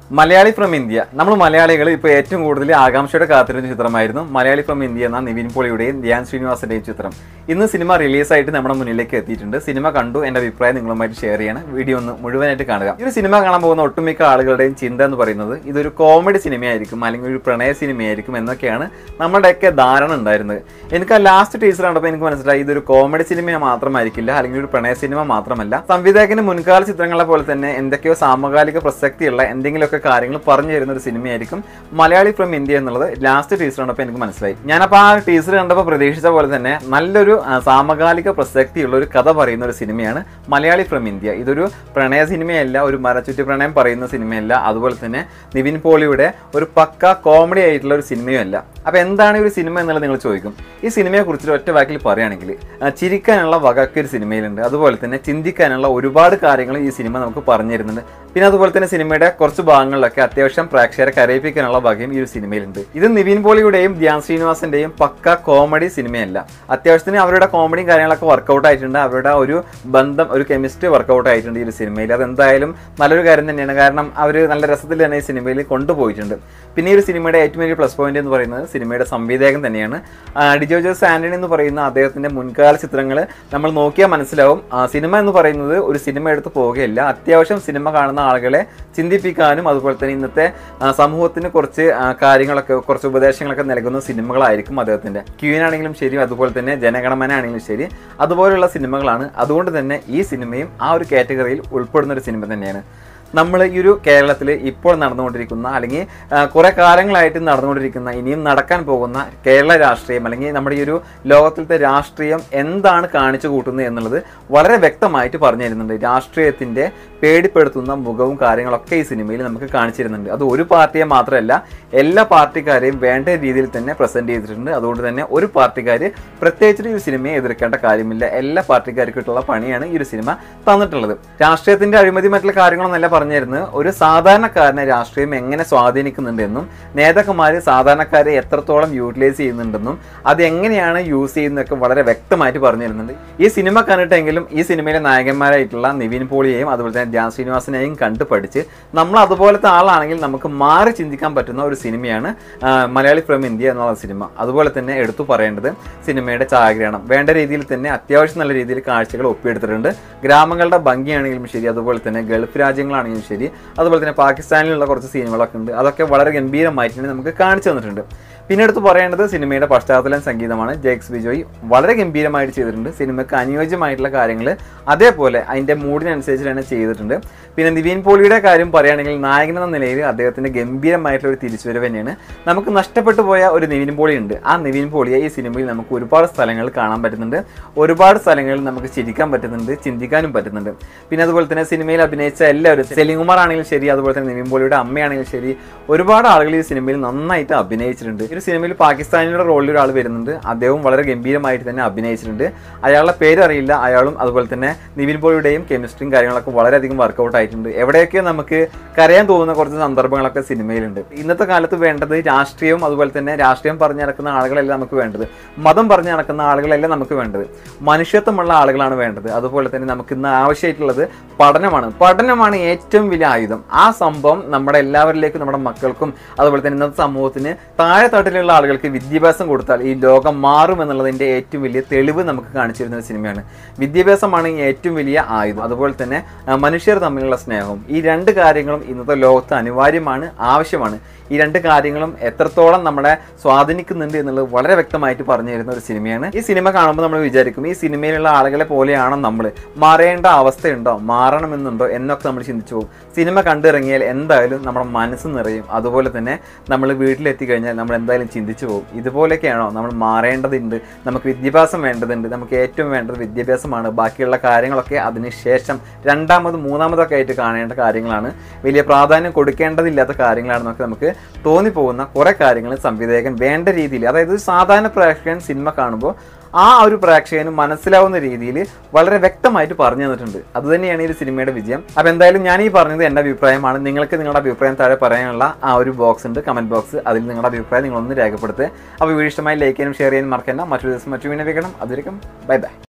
Malayali from India നമ്മൾ മലയാളികൾ ഇപ്പോൾ ഏറ്റവും കൂടുതൽ ആകാംക്ഷയോടെ കാത്തിരുന്ന ചിത്രമായിരുന്നു മലയാളി ഫ്രം ഇന്ത്യ എന്ന നിവിൻ പോളിയുടെയും ധ്യാൻ ശ്രീനിവാസന്റെയും ചിത്രം ഇന്ന് സിനിമ റിലീസായിട്ട് നമ്മുടെ മുന്നിലേക്ക് എത്തിയിട്ടുണ്ട് സിനിമ കണ്ടു എൻ്റെ അഭിപ്രായം നിങ്ങളുമായിട്ട് ഷെയർ ചെയ്യണം വീഡിയോ ഒന്ന് മുഴുവനായിട്ട് കാണുക ഈ ഒരു സിനിമ കാണാൻ പോകുന്ന ഒട്ടുമിക്ക ആളുകളുടെയും ചിന്ത എന്ന് പറയുന്നത് ഇതൊരു കോമഡി സിനിമയായിരിക്കും അല്ലെങ്കിൽ ഒരു പ്രണയ സിനിമയായിരിക്കും എന്നൊക്കെയാണ് നമ്മുടെയൊക്കെ ധാരണ ഉണ്ടായിരുന്നത് എനിക്ക് ആ ലാസ്റ്റ് ടീച്ചർ കണ്ടപ്പോൾ എനിക്ക് മനസ്സിലായി ഇതൊരു കോമഡി സിനിമ മാത്രമായിരിക്കില്ല അല്ലെങ്കിൽ ഒരു പ്രണയ സിനിമ മാത്രമല്ല സംവിധായകന് മുൻകാല ചിത്രങ്ങളെ പോലെ തന്നെ എന്തൊക്കെയോ സാമകാലിക പ്രസക്തിയുള്ള എന്തെങ്കിലുമൊക്കെ കാര്യങ്ങൾ പറഞ്ഞു തരുന്ന ഒരു സിനിമയായിരിക്കും മലയാളി ഫ്രം ഇന്ത്യ എന്നുള്ളത് ലാസ്റ്റ് ടീച്ചർ കണ്ടപ്പോൾ എനിക്ക് മനസ്സിലായി ഞാനപ്പോൾ ആ ടീച്ചർ കണ്ടപ്പോൾ പ്രതീക്ഷിച്ച പോലെ തന്നെ നല്ലൊരു ആ, സാമകാലിക പ്രസക്തിയുള്ള ഒരു കഥ പറയുന്ന ഒരു സിനിമയാണ് മലയാളി ഫ്രം ഇന്ത്യ ഇതൊരു പ്രണയ സിനിമയല്ല ഒരു മരച്ചുറ്റി പ്രണയം പറയുന്ന സിനിമയല്ല അതുപോലെ തന്നെ നിവിൻ പോളിയുടെ ഒരു പക്ക കോമഡി ആയിട്ടുള്ള ഒരു സിനിമയുമല്ല അപ്പൊ എന്താണ് ഈ ഒരു സിനിമ എന്നുള്ളത് നിങ്ങൾ ചോദിക്കും ഈ സിനിമയെ കുറിച്ച് ഒറ്റ വാക്കിൽ പറയുകയാണെങ്കിൽ ആ, ചിരിക്കാനുള്ള വകയൊക്കെ ഒരു സിനിമയിലുണ്ട് അതുപോലെ തന്നെ ചിന്തിക്കാനുള്ള ഒരുപാട് കാര്യങ്ങൾ ഈ സിനിമ നമുക്ക് പറഞ്ഞു തരുന്നുണ്ട് പിന്നെ അതുപോലെ തന്നെ സിനിമയുടെ കുറച്ച് ഭാഗങ്ങളിലൊക്കെ അത്യാവശ്യം പ്രേക്ഷകരെ കരയിപ്പിക്കാനുള്ള വകയും ഈ ഒരു സിനിമയിലുണ്ട് ഇത് നിവിൻ പോളിയുടെയും ധ്യാൻ ശ്രീനിവാസന്റെയും പക്ക കോമഡി സിനിമയല്ല അത്യാവശ്യത്തിന് അവരുടെ കോമഡിയും കാര്യങ്ങളൊക്കെ വർക്കൗട്ട് ആയിട്ടുണ്ട് അവരുടെ ഒരു ബന്ധം ഒരു കെമിസ്ട്രി വർക്കൗട്ട് ആയിട്ടുണ്ട് ഈ ഒരു സിനിമയിൽ അതെന്തായാലും നല്ലൊരു കാര്യം തന്നെയാണ് കാരണം അവർ നല്ല രസത്തിൽ തന്നെ ഈ സിനിമയിൽ കൊണ്ടുപോയിട്ടുണ്ട് പിന്നെ ഈ ഒരു സിനിമയുടെ ഏറ്റവും വലിയ പ്ലസ് പോയിന്റ് എന്ന് പറയുന്നത് സിനിമയുടെ സംവിധായകൻ തന്നെയാണ് ആ, ഡിജോ ജോസ് ആന്റണി എന്ന് പറയുന്ന അദ്ദേഹത്തിന്റെ മുൻകാല ചിത്രങ്ങൾ നമ്മൾ നോക്കിയാൽ മനസ്സിലാവും ആ, സിനിമ എന്ന് പറയുന്നത് ഒരു സിനിമ എടുത്ത് പോവുകയില്ല അത്യാവശ്യം സിനിമ കാണുന്ന ആളുകളെ ചിന്തിപ്പിക്കാനും അതുപോലെ തന്നെ ഇന്നത്തെ ആ, സമൂഹത്തിന് കുറച്ച് ആ, കാര്യങ്ങളൊക്കെ കുറച്ച് ഉപദേശങ്ങളൊക്കെ നൽകുന്ന സിനിമകളായിരിക്കും അദ്ദേഹത്തിന്റെ ക്യൂൻ ആണെങ്കിലും ശരി അതുപോലെ തന്നെ ജനഗണമന ആണെങ്കിലും ശരി അതുപോലുള്ള സിനിമകളാണ് അതുകൊണ്ട് തന്നെ ഈ സിനിമയും ആ ഒരു കാറ്റഗറിയിൽ ഉൾപ്പെടുന്ന ഒരു സിനിമ തന്നെയാണ് നമ്മൾ ഈ ഒരു കേരളത്തിൽ ഇപ്പോൾ നടന്നുകൊണ്ടിരിക്കുന്ന അല്ലെങ്കിൽ ആ, കുറെ കാലങ്ങളായിട്ട് നടന്നുകൊണ്ടിരിക്കുന്ന ഇനിയും നടക്കാൻ പോകുന്ന കേരള രാഷ്ട്രീയം അല്ലെങ്കിൽ നമ്മുടെ ഈ ഒരു ലോകത്തിലത്തെ രാഷ്ട്രീയം എന്താണ് കാണിച്ചു കൂട്ടുന്നത് എന്നുള്ളത് വളരെ വ്യക്തമായിട്ട് പറഞ്ഞു തരുന്നുണ്ട് രാഷ്ട്രീയത്തിന്റെ പേടിപ്പെടുത്തുന്ന മുഖവും കാര്യങ്ങളൊക്കെ ഈ സിനിമയിൽ നമുക്ക് കാണിച്ചു തരുന്നുണ്ട് അത് ഒരു പാർട്ടിയെ മാത്രമല്ല എല്ലാ പാർട്ടിക്കാരെയും വേണ്ട രീതിയിൽ തന്നെ പ്രസന്റ് ചെയ്തിട്ടുണ്ട് അതുകൊണ്ട് തന്നെ ഒരു പാർട്ടിക്കാർ പ്രത്യേകിച്ച് ഈ ഒരു സിനിമയെ എതിർക്കേണ്ട കാര്യമില്ല എല്ലാ പാർട്ടിക്കാർക്കിട്ടുള്ള പണിയാണ് ഈ ഒരു സിനിമ തന്നിട്ടുള്ളത് രാഷ്ട്രീയത്തിന്റെ അഴിമതി മറ്റുള്ള കാര്യങ്ങളൊന്നല്ല പറഞ്ഞു തരുന്നത് ഒരു സാധാരണക്കാരനെ രാഷ്ട്രീയം എങ്ങനെ സ്വാധീനിക്കുന്നുണ്ടെന്നും നേതാക്കന്മാർ സാധാരണക്കാരെ എത്രത്തോളം യൂട്ടിലൈസ് ചെയ്യുന്നുണ്ടെന്നും അത് എങ്ങനെയാണ് യൂസ് ചെയ്യുന്നതൊക്കെ വളരെ വ്യക്തമായിട്ട് പറഞ്ഞു തരുന്നുണ്ട് ഈ സിനിമ കണ്ടിട്ടെങ്കിലും ഈ സിനിമയിലെ നായകന്മാരായിട്ടുള്ള നിവിൻ പോളിയെയും അതുപോലെ തന്നെ ധ്യാൻ ശ്രീനിവാസനെയും കണ്ടു പഠിച്ച് നമ്മൾ അതുപോലത്തെ ആളാണെങ്കിൽ നമുക്ക് മാറി ചിന്തിക്കാൻ പറ്റുന്ന ഒരു സിനിമയാണ് ആ, മലയാളി ഫ്രം ഇന്ത്യ എന്നുള്ള സിനിമ അതുപോലെ തന്നെ എടുത്തു പറയേണ്ടത് സിനിമയുടെ ഛായാഗ്രഹണം വേണ്ട രീതിയിൽ തന്നെ അത്യാവശ്യം നല്ല രീതിയിൽ കാഴ്ചകൾ ഒപ്പിയെടുത്തിട്ടുണ്ട് ഗ്രാമങ്ങളുടെ ഭംഗിയാണെങ്കിലും ശരി അതുപോലെ തന്നെ ഗൾഫ് രാജ്യങ്ങളാണെങ്കിലും ശരി അതുപോലെ തന്നെ പാകിസ്ഥാനിലുള്ള കുറച്ച് സീനുകളൊക്കെ ഉണ്ട് അതൊക്കെ വളരെ ഗംഭീരമായിട്ട് തന്നെ നമുക്ക് കാണിച്ചു തന്നിട്ടുണ്ട് പിന്നെ എടുത്ത് പറയേണ്ടത് സിനിമയുടെ പശ്ചാത്തലം സംഗീതമാണ് ജെക്സ് ബിജോയ് വളരെ ഗംഭീരമായിട്ട് ചെയ്തിട്ടുണ്ട് സിനിമയ്ക്ക് അനുയോജ്യമായിട്ടുള്ള കാര്യങ്ങൾ അതേപോലെ അതിൻ്റെ മൂഡിനനുസരിച്ച് തന്നെ ചെയ്തിട്ടുണ്ട് പിന്നെ നിവിൻ പോളിയുടെ കാര്യം പറയുകയാണെങ്കിൽ നായകൻ എന്ന നിലയിൽ അദ്ദേഹത്തിൻ്റെ ഗംഭീരമായിട്ടുള്ള ഒരു തിരിച്ചുവരവ് തന്നെയാണ് നമുക്ക് നഷ്ടപ്പെട്ടു പോയ ഒരു നിവിൻ പോളി ഉണ്ട് ആ നിവിൻ പോളിയെ ഈ സിനിമയിൽ നമുക്ക് ഒരുപാട് സ്ഥലങ്ങൾ കാണാൻ പറ്റുന്നുണ്ട് ഒരുപാട് സ്ഥലങ്ങളിൽ നമുക്ക് ചിരിക്കാൻ പറ്റുന്നുണ്ട് ചിന്തിക്കാനും പറ്റുന്നുണ്ട് പിന്നെ അതുപോലെ തന്നെ സിനിമയിൽ അഭിനയിച്ച എല്ലാവരും സെലിംകുമാർ ആണെങ്കിലും ശരി അതുപോലെ തന്നെ നിവിൻ പോളിയുടെ അമ്മയാണെങ്കിലും ശരി ഒരുപാട് ആളുകൾ ഈ സിനിമയിൽ നന്നായിട്ട് അഭിനയിച്ചിട്ടുണ്ട് ഈ ഒരു സിനിമയിൽ പാകിസ്ഥാനിയുടെ റോളിൽ ഒരാൾ വരുന്നുണ്ട് അദ്ദേഹവും വളരെ ഗംഭീരമായിട്ട് തന്നെ അഭിനയിച്ചിട്ടുണ്ട് അയാളുടെ പേര് അറിയില്ല അയാളും അതുപോലെ തന്നെ നിവിൻ പോളിയുടെയും കെമിസ്ട്രിയും കാര്യങ്ങളൊക്കെ വളരെയധികം വർക്കൗട്ട് ആയിട്ടുണ്ട് എവിടെയൊക്കെ നമുക്ക് കരയാൻ തോന്നുന്ന കുറച്ച് സന്ദർഭങ്ങളൊക്കെ സിനിമയിലുണ്ട് ഇന്നത്തെ കാലത്ത് വേണ്ടത് രാഷ്ട്രീയവും അതുപോലെ തന്നെ രാഷ്ട്രീയം പറഞ്ഞു നടക്കുന്ന ആളുകളല്ല നമുക്ക് വേണ്ടത് മതം പറഞ്ഞു നടക്കുന്ന ആളുകളല്ല നമുക്ക് വേണ്ടത് മനുഷ്യത്വമുള്ള ആളുകളാണ് വേണ്ടത് അതുപോലെ തന്നെ നമുക്ക് ഇന്ന് ആവശ്യമായിട്ടുള്ളത് പഠനമാണ് പഠനമാണ് ഏറ്റവും വലിയ ആയുധം ആ സംഭവം നമ്മുടെ എല്ലാവരിലേക്കും നമ്മുടെ മക്കൾക്കും അതുപോലെ തന്നെ ഇന്നത്തെ സമൂഹത്തിന് താഴെ തട്ടിലുള്ള ആളുകൾക്ക് വിദ്യാഭ്യാസം കൊടുത്താൽ ഈ ലോകം മാറും എന്നുള്ളതിന്റെ ഏറ്റവും വലിയ തെളിവ് നമുക്ക് കാണിച്ചു തരുന്ന ഒരു സിനിമയാണ് വിദ്യാഭ്യാസമാണ് ഈ ഏറ്റവും വലിയ ആയുധം അതുപോലെ തന്നെ ആ, മനുഷ്യർ തമ്മിലുള്ള സ്നേഹവും ഈ രണ്ട് കാര്യങ്ങളും ഇന്നത്തെ ലോകത്ത് അനിവാര്യമാണ് ആവശ്യമാണ് ഈ രണ്ട് കാര്യങ്ങളും എത്രത്തോളം നമ്മളെ സ്വാധീനിക്കുന്നുണ്ട് എന്നുള്ളത് വളരെ വ്യക്തമായിട്ട് പറഞ്ഞു തരുന്ന ഒരു സിനിമയാണ് ഈ സിനിമ കാണുമ്പോൾ നമ്മൾ വിചാരിക്കും ഈ സിനിമയിലുള്ള ആളുകളെ പോലെയാണോ നമ്മൾ മാറേണ്ട അവസ്ഥയുണ്ടോ മാറണമെന്നുണ്ടോ എന്നൊക്കെ നമ്മൾ ചിന്തിച്ചു പോകും സിനിമ കണ്ടിറങ്ങിയാൽ എന്തായാലും നമ്മുടെ മനസ്സ് നിറയും അതുപോലെ തന്നെ നമ്മൾ വീട്ടിലെത്തി കഴിഞ്ഞാൽ നമ്മൾ എന്തായാലും ചിന്തിച്ചു പോകും ഇതുപോലെയൊക്കെയാണോ നമ്മൾ മാറേണ്ടതുണ്ട് നമുക്ക് വിദ്യാഭ്യാസം വേണ്ടതുണ്ട് നമുക്ക് ഏറ്റവും വേണ്ടത് വിദ്യാഭ്യാസമാണ് ബാക്കിയുള്ള കാര്യങ്ങളൊക്കെ അതിനുശേഷം രണ്ടാമത് മൂന്നാമതൊക്കെ ആയിട്ട് കാണേണ്ട കാര്യങ്ങളാണ് വലിയ പ്രാധാന്യം കൊടുക്കേണ്ടതില്ലാത്ത കാര്യങ്ങളാണെന്നൊക്കെ നമുക്ക് തോന്നിപ്പോകുന്ന കുറെ കാര്യങ്ങൾ സംവിധായകൻ വേണ്ട രീതിയിൽ അതായത് ഒരു സാധാരണ പ്രേക്ഷകൻ സിനിമ കാണുമ്പോൾ ആ ഒരു പ്രേക്ഷകന് മനസ്സിലാവുന്ന രീതിയിൽ വളരെ വ്യക്തമായിട്ട് പറഞ്ഞു തന്നിട്ടുണ്ട് അത് തന്നെയാണ് ഈ ഒരു സിനിമയുടെ വിജയം അപ്പോൾ എന്തായാലും ഞാൻ ഈ പറഞ്ഞത് എൻ്റെ അഭിപ്രായമാണ് നിങ്ങൾക്ക് നിങ്ങളുടെ അഭിപ്രായം താഴെ പറയാനുള്ള ആ ഒരു ബോക്സ് ഉണ്ട് കമന്റ് ബോക്സ് അതിൽ നിങ്ങളുടെ അഭിപ്രായം നിങ്ങളൊന്ന് രേഖപ്പെടുത്തുക അപ്പോൾ വീഡിയോ ഇഷ്ടമായി ലൈക്ക് ചെയ്യാനും ഷെയർ ചെയ്യാനും മറക്കണ്ട മറ്റൊരു ദിവസം മറ്റു വീണ്ടും വെക്കണം അതിരിക്കും ബൈ ബൈ